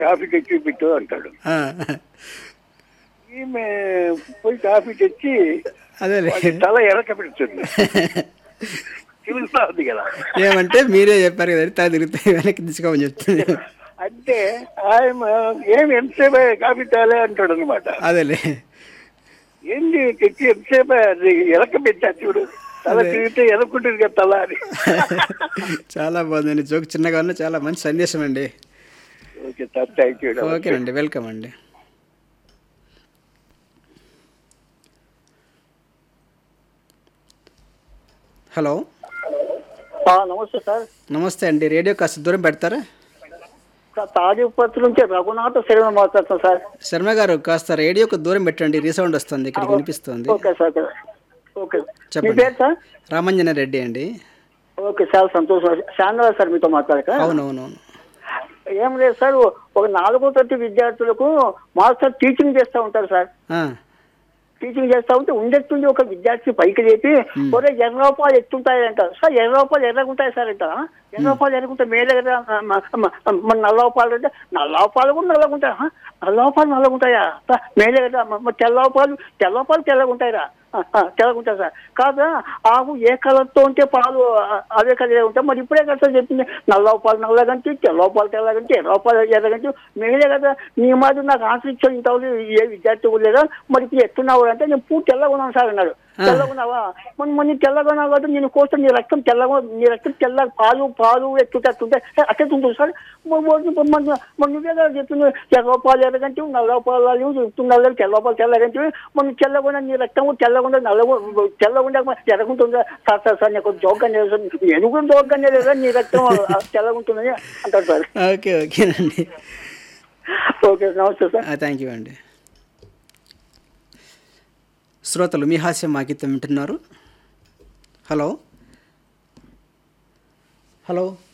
Coffee తెచ్చి పెట్టు అంటాడు ఆ, ఈమె పోయి కాఫీ తెచ్చి అదేలే వాడి తల ఎరక పెడుతుంది చూస్తా ఉంది కదా ఏమంటే మీరే చెప్పారు కదా తా తిరుగుతాయి వెనక్కి తీసుకోమని చెప్తుంది అంటే ఆయన ఏమి ఎంతసేపు కాఫీ తాలే అంటాడు అనమాట అదేలే ఏంటి తెచ్చి ఎంతసేపు అది ఎలక పెట్టా చూడు తల అదే. తిరిగితే ఎలకుంటుంది కదా తల అని చాలా బాగుందండి జోక్ చిన్నగా ఉన్న చాలా మంచి సందేశం అండి ఓకే సార్ థ్యాంక్ యూ ఓకేనండి వెల్కమ్ అండి హలో నమస్తే సార్ నమస్తే అండి రేడియో కాస్త దూరం పెడతారా తాజీపత్రి నుంచి రఘునాథ్ శరీరం మాట్లాడుతున్నాను సార్ శర్మ గారు కాస్త రేడియోకు దూరం పెట్టండి రీసౌండ్ వస్తుంది ఇక్కడికి వినిపిస్తుంది ఓకే సార్ ఓకే. ఓకే మీ చెప్పండి. పేరు సార్ రామంజన రెడ్డి అండి ఓకే చాలా సంతోషం శాండల సార్ మీతో మాట్లాడక అవునవునవును ఏం లేదు సార్ ఒక నాలుగో తరగతి విద్యార్థులకు మాస్టర్ టీచింగ్ చేస్తూ ఉంటారు సార్ ఆ, టీచింగ్ చేస్తా ఉంటే ఉండెత్తుండి ఒక విద్యార్థి పైకి లేపి ఒరే ఎర్ర రూపాయలు ఎత్తుంటాయి అంట సార్ ఎర్ర రూపాయలు ఎర్రగుంటాయి సార్ అంట ఎర్ర రూపాయలు ఎర్రగుంటాయి మేలే కదా మ- మ- మన నల్ల రూపాయలు అంటే నల్ల రూపాయలు కూడా నల్లగుంటాయి హ? నల్ల రూపాయలు నల్లగుంటాయా సా, మేలే కదా మ- మ తెల్ల రూపాయలు తెల్ల రూపాయలు తెల్లగుంటాయిరా ఆ, ఆ, తెల్లగుంటాయి సార్ కాదా ఆవు ఏ కలర్తో ఉంటే పాలు ఆ, అవే కలర్ ఉంటాయి మరి ఇప్పుడే కదా సార్ చెప్పింది నల్ల రూపాయలు నల్లగంటి తెల్ల రూపాయలు తెల్లగంటి ఎర్ర రూపాయలు ఎర్రగంటి మేలే కదా నీ మాది నాకు ఆన్సర్ ఇచ్చాడు ఇంత ఏ విద్యార్థి కూడా లేదా మరి ఇప్పుడు ఎత్తున్నావు అంటే నేను పూర్తి తెల్లగా ఉన్నాను సార్ అన్నాడు తెల్లగా ఉన్నావా మన మన తెల్లగా ఉన్నావు కాబట్టి నేను కోసం నీ రక్తం తెల్లగా నీ రక్తం తెల్ల పాలు పాలు ఎత్తుంటే ఎత్తుంటే అట్లా ఉంటుంది సార్ మన మన మన నువ్వే కదా చెప్తుంది తెల్ల పాలు ఎర్రగంటి నల్ల పాలు చెప్తున్నారు తెల్ల పాలు తెల్లగంటి మన తెల్లగా నీ రక్తం తెల్లగా నల్ల తెల్లగా ఎర్రగుంటుందా సార్ సార్ సార్ నాకు జోక్గా లేదు సార్ నేను కూడా జోక్గా లేదా నీ రక్తం తెల్లగా ఉంటుందని అంటారు సార్ ఓకే ఓకేనండి ఓకే నమస్తే సార్ థ్యాంక్ యూ అండి శ్రోతలు మీ హాస్యం మాకితం వింటున్నారు హలో హలో